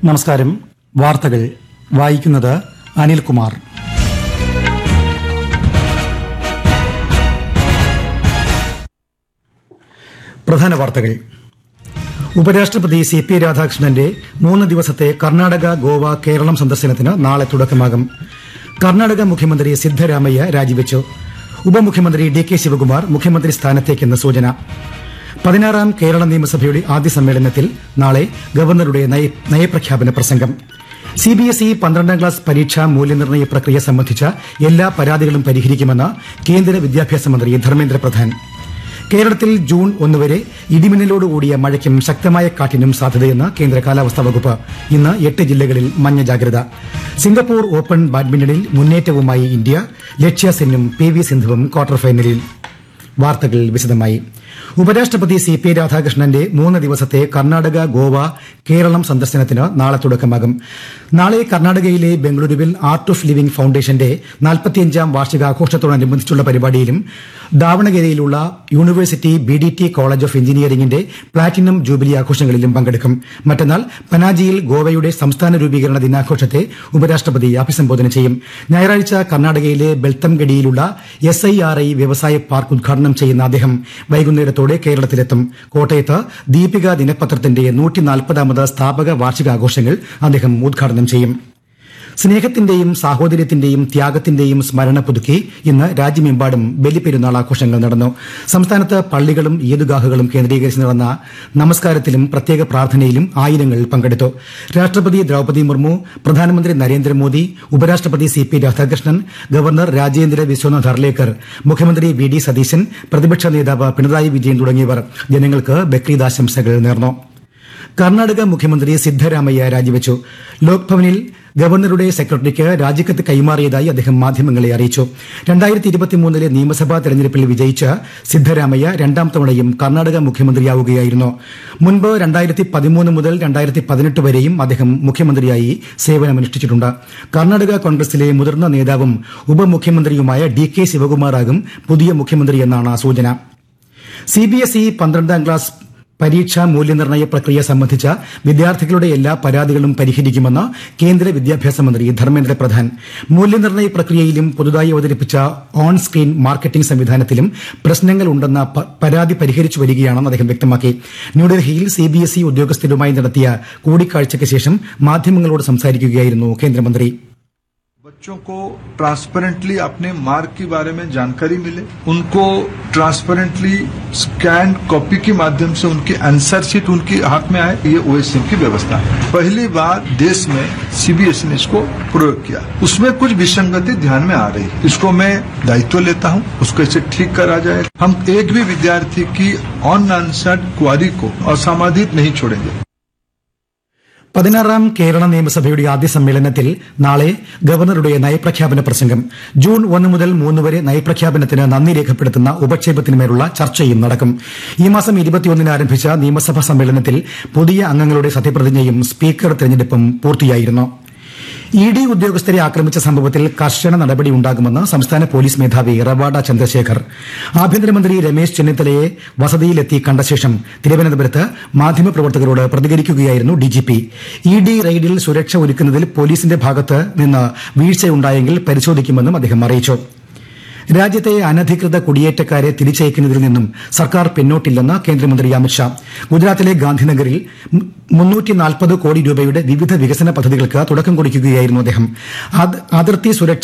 നമസ്കാരം വാർത്തകൾ വായിക്കുന്നത് അനിൽകുമാർ പ്രധാന വാർത്തകൾ ഉപരാഷ്ട്രപതി സി പി രാധാകൃഷ്ണന്റെ മൂന്ന് ദിവസത്തെ കർണാടക ഗോവ കേരളം സന്ദർശനത്തിന് നാളെ തുടക്കമാകും കർണാടക മുഖ്യമന്ത്രി സിദ്ധരാമയ്യ രാജിവെച്ചു ഉപമുഖ്യമന്ത്രി ഡി കെ ശിവകുമാർ മുഖ്യമന്ത്രി സ്ഥാനത്തേക്കെന്ന് സൂചന പതിനാറാം കേരള നിയമസഭയുടെ ആദ്യ സമ്മേളനത്തിൽ നാളെ ഗവർണറുടെ നയ നയപ്രഖ്യാപന പ്രസംഗം സി ബി എസ് ഇ പന്ത്രണ്ടാം ക്ലാസ് പരീക്ഷാ മൂല്യനിർണ്ണയ പ്രക്രിയ സംബന്ധിച്ച എല്ലാ പരാതികളും പരിഹരിക്കുമെന്ന് കേന്ദ്ര വിദ്യാഭ്യാസ മന്ത്രി ധർമ്മേന്ദ്ര പ്രധാൻ കേരളത്തിൽ ജൂൺ ഒന്ന് വരെ ഇടിമിന്നലോടുകൂടിയ മഴയ്ക്കും ശക്തമായ കാറ്റിനും സാധ്യതയെന്ന് കേന്ദ്ര കാലാവസ്ഥാ വകുപ്പ് ഇന്ന് എട്ട് ജില്ലകളിൽ മഞ്ഞ ജാഗ്രത സിംഗപ്പൂർ ഓപ്പൺ ബാഡ്മിന്റണിൽ മുന്നേറ്റവുമായി ഇന്ത്യ ലക്ഷ്യ സെന്നും പി വി സിന്ധുവും ക്വാർട്ടർ ഫൈനലിൽ വാർത്തകൾ വിശദമായി ഉപരാഷ്ട്രപതി സി പി രാധാകൃഷ്ണന്റെ മൂന്ന് ദിവസത്തെ കർണാടക ഗോവ കേരളം സന്ദർശനത്തിന് നാളെ തുടക്കമാകും നാളെ കർണാടകയിലെ ബംഗളൂരുവിൽ ആർട്ട് ഓഫ് ലിവിംഗ് ഫൌണ്ടേഷന്റെ നാൽപ്പത്തിയഞ്ചാം വാർഷികാഘോഷത്തോടനുബന്ധിച്ചുള്ള പരിപാടിയിലും ദാവണഗിരിയിലുള്ള university B D T college of എഞ്ചിനീയറിംഗിന്റെ പ്ലാറ്റിനം ജൂബിലി ആഘോഷങ്ങളിലും പങ്കെടുക്കും മറ്റന്നാൾ പനാജിയിൽ ഗോവയുടെ സംസ്ഥാന രൂപീകരണ ദിനാഘോഷത്തെ ഉപരാഷ്ട്രപതി അഭിസംബോധന ചെയ്യും ഞായറാഴ്ച കർണാടകയിലെ ബെൽത്തംഗഡിയിലുള്ള എസ് ഐ ആർ ഐ വ്യവസായ പാർക്ക് ഉദ്ഘാടനം ചെയ്യുന്ന അദ്ദേഹം വൈകുന്നേരത്തോടെ കേരളത്തിലെത്തും കോട്ടയത്ത് ദീപിക ദിനപത്രത്തിന്റെ നൂറ്റിനാൽപ്പതാമത് സ്ഥാപക വാർഷികാഘോഷങ്ങൾ അദ്ദേഹം ഉദ്ഘാടനം ചെയ്യും സ്നേഹത്തിന്റെയും സാഹോദര്യത്തിന്റെയും ത്യാഗത്തിന്റെയും സ്മരണ പുതുക്കി ഇന്ന് രാജ്യമെമ്പാടും ബലിപ്പെരുന്നാൾ ആഘോഷങ്ങൾ നടന്നു സംസ്ഥാനത്ത് പള്ളികളും ഈദ്ഗാഹുകളും കേന്ദ്രീകരിച്ച് നടന്ന നമസ്കാരത്തിലും പ്രത്യേക പ്രാർത്ഥനയിലും ആയിരങ്ങൾ പങ്കെടുത്തു രാഷ്ട്രപതി ദ്രൌപദി മുർമു പ്രധാനമന്ത്രി നരേന്ദ്രമോദി ഉപരാഷ്ട്രപതി C P Radhakrishnan governor Rajendra Vishwanath Arlekar മുഖ്യമന്ത്രി വി ഡി സതീശൻ പ്രതിപക്ഷ നേതാവ് പിണറായി വിജയൻ തുടങ്ങിയവർ ജനങ്ങൾക്ക് ബക്രീദ് ആശംസകൾ നേർന്നു കർണാടക മുഖ്യമന്ത്രി സിദ്ധരാമയ്യ രാജിവെച്ചു ലോക്ഭവനിൽ ഗവർണറുടെ സെക്രട്ടറിക്ക് രാജിക്കത്ത് കൈമാറിയതായി അദ്ദേഹം മാധ്യമങ്ങളെ അറിയിച്ചു രണ്ടായിരത്തി ഇരുപത്തിമൂന്നിലെ നിയമസഭാ തെരഞ്ഞെടുപ്പിൽ വിജയിച്ച സിദ്ധരാമയ്യ രണ്ടാം തവണയും കർണാടക മുഖ്യമന്ത്രിയാവുകയായിരുന്നു മുൻപ് രണ്ടായിരത്തി പതിമൂന്ന് മുതൽ രണ്ടായിരത്തി പതിനെട്ട് വരെയും അദ്ദേഹം മുഖ്യമന്ത്രിയായി സേവനമനുഷ്ഠിച്ചിട്ടുണ്ട് കർണാടക കോൺഗ്രസിലെ മുതിർന്ന നേതാവും ഉപമുഖ്യമന്ത്രിയുമായ ഡി കെ ശിവകുമാറാകും പുതിയ മുഖ്യമന്ത്രിയെന്നാണ് സൂചന സി ബി എസ് ഇ പന്ത്രണ്ടാം ക്ലാസ് പരീക്ഷാ മൂല്യനിർണ്ണയ പ്രക്രിയ സംബന്ധിച്ച വിദ്യാർത്ഥികളുടെ എല്ലാ പരാതികളും പരിഹരിക്കുമെന്ന് കേന്ദ്ര വിദ്യാഭ്യാസ മന്ത്രി ധർമ്മേന്ദ്ര പ്രധാൻ മൂല്യനിർണ്ണയ പ്രക്രിയയിലും പുതുതായി അവതരിപ്പിച്ച ഓൺ സ്ക്രീൻ മാർക്കറ്റിംഗ് സംവിധാനത്തിലും പ്രശ്നങ്ങളുണ്ടെന്ന പ- പരാതി പരിഹരിച്ചു വരികയാണെന്ന് അദ്ദേഹം വ്യക്തമാക്കി ന്യൂഡൽഹിയിൽ സി ബി എസ് ഇ ഉദ്യോഗസ്ഥരുമായി നടത്തിയ കൂടിക്കാഴ്ചയ്ക്ക് ശേഷം മാധ്യമങ്ങളോട് സംസാരിക്കുകയായിരുന്നു കേന്ദ്രമന്ത്രി बच्चों को ट्रांसपेरेंटली अपने मार्क के बारे में जानकारी मिले उनको ट्रांसपेरेंटली स्कैन कॉपी के माध्यम से उनकी आंसर शीट उनके हाथ में आए ये ओएसएम की व्यवस्था है पहली बार देश में सीबीएसई ने इसको प्रयोग किया उसमें कुछ विसंगति ध्यान में आ रही है इसको मैं दायित्व लेता हूं उसको इसे ठीक करा जाए हम एक भी विद्यार्थी की ऑन आंसर्ड क्वारी को असामाधित नहीं छोड़ेंगे പതിനാറാം കേരള നിയമസഭയുടെ ആദ്യ സമ്മേളനത്തിൽ നാളെ ഗവർണറുടെ നയപ്രഖ്യാപന പ്രസംഗം ജൂൺ ഒന്ന് മുതൽ മൂന്ന് വരെ നയപ്രഖ്യാപനത്തിന് നന്ദി രേഖപ്പെടുത്തുന്ന ഉപക്ഷേപത്തിന്മേലുള്ള ചർച്ചയും നടക്കും ഈ മാസം ഇരുപത്തിയൊന്നിന് ആരംഭിച്ച നിയമസഭാ സമ്മേളനത്തിൽ പുതിയ അംഗങ്ങളുടെ സത്യപ്രതിജ്ഞയും സ്പീക്കർ തെരഞ്ഞെടുപ്പും പൂർത്തിയായിരുന്നു ഇ ഡി ഉദ്യോഗസ്ഥരെ ആക്രമിച്ച സംഭവത്തിൽ കർശന നടപടി ഉണ്ടാകുമെന്ന് സംസ്ഥാന പോലീസ് മേധാവി റവാഡ ചന്ദ്രശേഖർ ആഭ്യന്തരമന്ത്രി രമേശ് ചെന്നിത്തലയെ വസതിയിലെത്തി കണ്ട ശേഷം തിരുവനന്തപുരത്ത് മാധ്യമപ്രവർത്തകരോട് പ്രതികരിക്കുകയായിരുന്നു ഡിജിപി ഇ ഡി റെയ്ഡിൽ സുരക്ഷ ഒരുക്കുന്നതിൽ പോലീസിന്റെ ഭാഗത്ത് നിന്ന് വീഴ്ചയുണ്ടായെങ്കിൽ പരിശോധിക്കുമെന്നും അദ്ദേഹം അറിയിച്ചു രാജ്യത്തെ അനധികൃത കുടിയേറ്റക്കാരെ തിരിച്ചയക്കുന്നതിൽ നിന്നും സർക്കാർ പിന്നോട്ടില്ലെന്ന് കേന്ദ്രമന്ത്രി അമിത്ഷാ ഗുജറാത്തിലെ ഗാന്ധിനഗറിൽ മുന്നൂറ്റി നാൽപ്പത് കോടി രൂപയുടെ വിവിധ വികസന പദ്ധതികൾക്ക് തുടക്കം കുറിക്കുകയായിരുന്നു അദ്ദേഹം അത്- അതിർത്തി സുരക്ഷ